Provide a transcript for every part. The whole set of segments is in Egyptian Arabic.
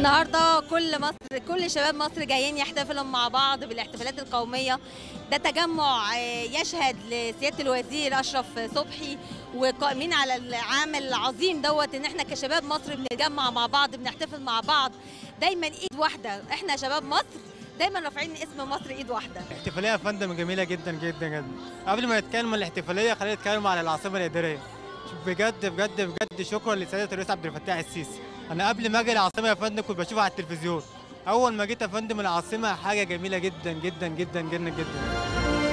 النهارده كل مصر كل شباب مصر جايين يحتفلوا مع بعض بالاحتفالات القوميه ده تجمع آه، يشهد لسياده الوزير اشرف صبحي وقائمين على العامل العظيم دوت ان احنا كشباب مصر بنتجمع مع بعض بنحتفل مع بعض دايما ايد واحده احنا شباب مصر دايما رافعين اسم مصر ايد واحده احتفاليه يا فندم جميله جدا جدا جدا قبل ما نتكلم عن الاحتفاليه خلينا نتكلم عن العاصمه الاداريه بجد بجد بجد شكرا لسياده الرئيس عبد الفتاح السيسي انا قبل ما اجي العاصمه يا فندم كنت بشوفها على التلفزيون اول ما جيت يا فندم العاصمه حاجه جميله جدا جدا جدا جدا جدا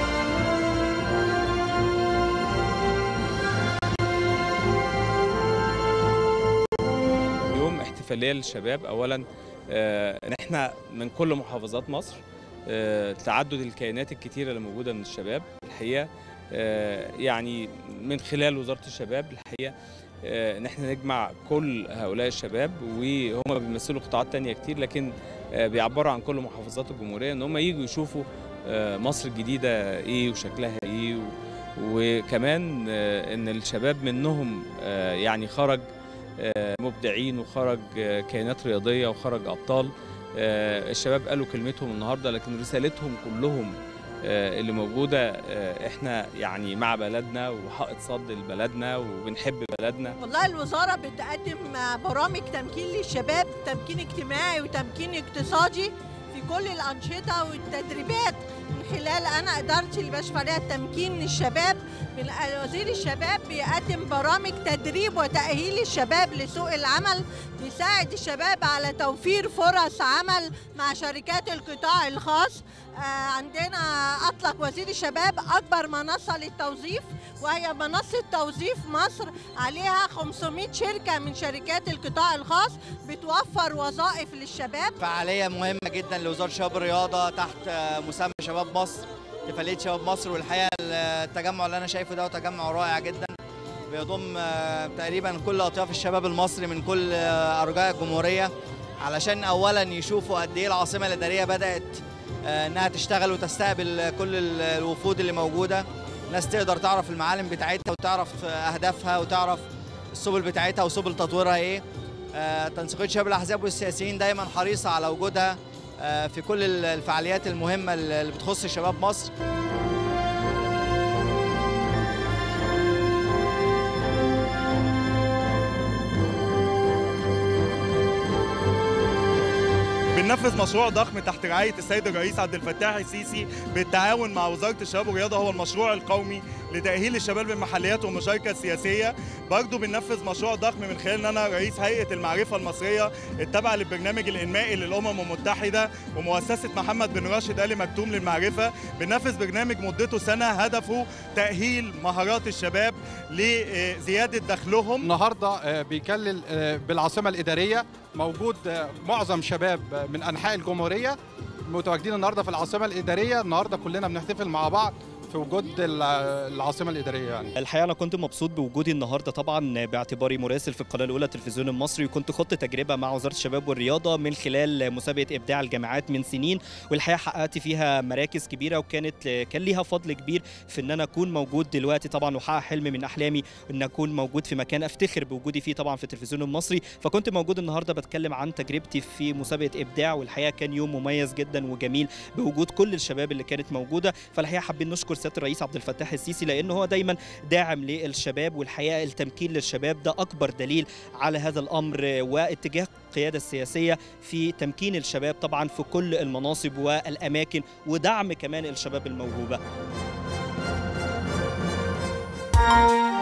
يوم احتفاليه للشباب اولا آه، ان احنا من كل محافظات مصر آه، تعدد الكيانات الكتيره اللي موجوده من الشباب الحقيقه آه، يعني من خلال وزاره الشباب الحقيقه آه، ان احنا نجمع كل هؤلاء الشباب وهم بيمثلوا قطاعات تانية كتير لكن آه، بيعبروا عن كل محافظات الجمهوريه ان هم يجوا يشوفوا آه، مصر الجديده ايه وشكلها ايه و- وكمان آه، ان الشباب منهم آه، يعني خرج آه، مبدعين وخرج آه، كيانات رياضيه وخرج ابطال آه، الشباب قالوا كلمتهم النهارده لكن رسالتهم كلهم آه، اللي موجوده آه، احنا يعني مع بلدنا وحائط صد لبلدنا وبنحب بلدنا والله الوزارة بتقدم برامج تمكين للشباب تمكين اجتماعي وتمكين اقتصادي في كل الأنشطة والتدريبات من خلال أنا إدارتي اللي بشرف عليها التمكين للشباب من وزير الشباب بيقدم برامج تدريب وتأهيل الشباب لسوق العمل بيساعد الشباب على توفير فرص عمل مع شركات القطاع الخاص آه، عندنا أطلق وزير الشباب أكبر منصة للتوظيف وهي منصة توظيف مصر عليها 500 شركة من شركات القطاع الخاص بتوفر وظائف للشباب فعالية مهمة جدا لوزارة الشباب والرياضة تحت آه، مسمى شباب مصر احتفالية شباب مصر والحقيقة التجمع اللي أنا شايفه ده تجمع رائع جدا بيضم آه، تقريبا كل أطياف الشباب المصري من كل آه، أرجاء الجمهورية علشان أولا يشوفوا قد إيه العاصمة الإدارية بدأت آه، إنها تشتغل وتستقبل كل ال- الوفود اللي موجودة ناس تقدر تعرف المعالم بتاعتها وتعرف آه، أهدافها وتعرف السبل بتاعتها وسبل تطويرها إيه آه، تنسيقية شباب الأحزاب والسياسيين دايما حريصة على وجودها آه، في كل ال- الفعاليات المهمة اللي بتخص شباب مصر بننفذ مشروع ضخم تحت رعاية السيد الرئيس عبد الفتاح السيسي بالتعاون مع وزارة الشباب والرياضة هو المشروع القومي لتأهيل الشباب بالمحليات والمشاركة السياسية برضه بننفذ مشروع ضخم من خلال ان انا رئيس هيئة المعرفة المصرية التابعة للبرنامج الإنمائي للأمم المتحدة ومؤسسة محمد بن راشد آل مكتوم للمعرفة بننفذ برنامج مدته سنة هدفه تأهيل مهارات الشباب لزيادة دخلهم النهارده آه، بيكلل آه، بالعاصمه الاداريه موجود آه، معظم شباب آه، من انحاء الجمهوريه متواجدين النهارده في العاصمه الاداريه النهارده كلنا بنحتفل مع بعض في وجود الع- العاصمه الاداريه يعني الحقيقه انا كنت مبسوط بوجودي النهارده طبعا باعتباري مراسل في القناه الاولى التلفزيون المصري وكنت خضت تجربه مع وزاره الشباب والرياضه من خلال مسابقه ابداع الجامعات من سنين والحقيقه حققت فيها مراكز كبيره وكانت كان ليها فضل كبير في ان انا اكون موجود دلوقتي طبعا وحقق حلم من احلامي ان اكون موجود في مكان افتخر بوجودي فيه طبعا في التلفزيون المصري فكنت موجود النهارده بتكلم عن تجربتي في مسابقه ابداع والحقيقه كان يوم مميز جدا وجميل بوجود كل الشباب اللي كانت موجوده فالحقيقه حابين نشكر سياده الرئيس عبد الفتاح السيسي لانه هو دايما داعم للشباب والحقيقه التمكين للشباب ده اكبر دليل على هذا الامر واتجاه القياده السياسيه في تمكين الشباب طبعا في كل المناصب والاماكن ودعم كمان الشباب الموهوبه